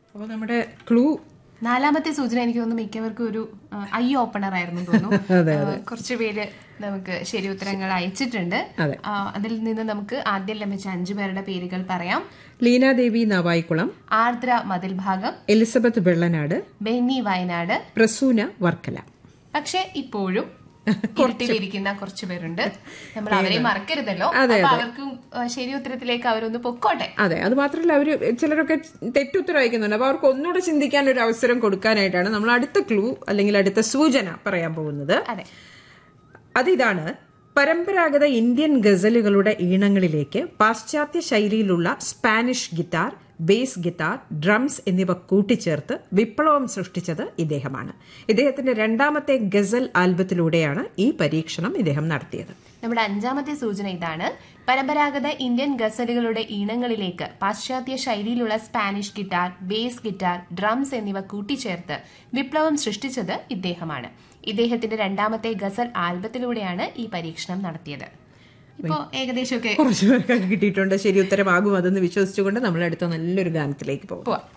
അപ്പോൾ നമ്മുടെ ക്ലൂ നാലാമത്തെ സൂചന എനിക്ക് തോന്നുന്നു മിക്കവർക്കും ഒരു ആ, ഐ ഓപ്പണർ ആയിരുന്നു തോന്നുന്നു ആ, കുറച്ച് പേര് നമുക്ക് ശരി ഉത്തരങ്ങൾ അയച്ചിട്ടുണ്ട് അതെ. ആ, അതിൽ നിന്ന് നമുക്ക് ആദ്യം ലഭിച്ച അഞ്ചു പേരുടെ പേരുകൾ പറയാം ലീനാദേവി നവായിക്കുളം ആർദ്ര മതിൽ ഭാഗം എലിസബത്ത് വെള്ളനാട് ബെന്നി വയനാട് പ്രസൂന വർക്കല പക്ഷെ ഇപ്പോഴും ഇരുട്ടിലിരിക്കുന്ന കുറച്ചു പേരുണ്ട് നമ്മൾ അവരെ മറക്കരുതല്ലോ അപ്പൊ അവർക്കും ആ, ശരി ഉത്തരത്തിലേക്ക് അവരൊന്ന് പൊക്കോട്ടെ അതെ അത് മാത്രമല്ല അവര് ചിലരൊക്കെ തെറ്റുത്തരം അയക്കുന്നുണ്ട് അപ്പൊ അവർക്ക് ഒന്നുകൂടെ ചിന്തിക്കാൻ ഒരു അവസരം കൊടുക്കാനായിട്ടാണ് നമ്മൾ അടുത്ത ക്ലൂ അല്ലെങ്കിൽ അടുത്ത സൂചന പറയാൻ പോകുന്നത് അതെ അതിതാണ് പരമ്പരാഗത ഇന്ത്യൻ ഗസലുകളുടെ ഈണങ്ങളിലേക്ക് പാശ്ചാത്യ ശൈലിയിലുള്ള Spanish guitar bass guitar drums എന്നിവ കൂട്ടിച്ചേർത്ത് വിപ്ലവം സൃഷ്ടിച്ചത് ഇദ്ദേഹമാണ് ഇദ്ദേഹത്തിന്റെ രണ്ടാമത്തെ ഗസൽ ആൽബത്തിലൂടെയാണ് ഈ പരീക്ഷണം ഇദ്ദേഹം നടത്തിയത് നമ്മുടെ അഞ്ചാമത്തെ സൂചന ഇതാണ് പരമ്പരാഗത ഇന്ത്യൻ ഗസലുകളുടെ ഈണങ്ങളിലേക്ക് പാശ്ചാത്യ ശൈലിയിലുള്ള Spanish guitar bass guitar drums എന്നിവ കൂട്ടിച്ചേർത്ത് വിപ്ലവം സൃഷ്ടിച്ചത് ഇദ്ദേഹമാണ് ഇദ്ദേഹത്തിന്റെ രണ്ടാമത്തെ ഗസൽ ആൽബത്തിലൂടെയാണ് ഈ പരീക്ഷണം നടത്തിയത് ഇപ്പോ ഏകദേശമൊക്കെ കുറച്ചു പേർക്കൊക്കെ കിട്ടിയിട്ടുണ്ട് ശരി ഉത്തരമാകും അതെന്ന് വിശ്വസിച്ചുകൊണ്ട് നമ്മൾ അടുത്ത നല്ലൊരു ഗാനത്തിലേക്ക് പോകും പോവാം